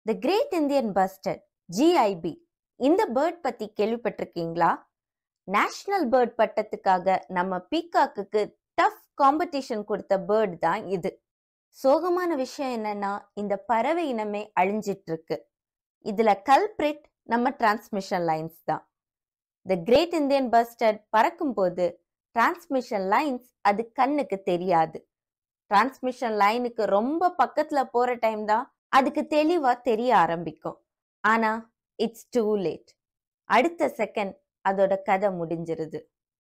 த great Indian bustard GIB இந்த bird பத்தி கேள்விப்பட்டிருக்கீங்களா நேஷனல் பேர்ட் பட்டத்துக்காக நம்ம பீகாக்குக்கு டஃப் காம்படிஷன் கொடுத்த பேர்ட் தான் இது சோகமான விஷயம் என்னன்னா இந்த பறவை இனமே அழிஞ்சிட்டு இருக்கு இதுல கல்பிரிட் நம்ம டிரான்ஸ்மிஷன் லைன்ஸ் தான் த கிரேட் இந்தியன் பஸ்டர்ட் பறக்கும் போது டிரான்ஸ்மிஷன் லைன்ஸ் அது கண்ணுக்கு தெரியாது டிரான்ஸ்மிஷன் லைனுக்கு ரொம்ப பக்கத்துல போற டைம் தான் அதுக்கு தெளிவா தெரிய ஆரம்பிக்கும் ஆனா இட்ஸ் டூ லேட் அடுத்த செகண்ட் அதோட கதை முடிஞ்சிருது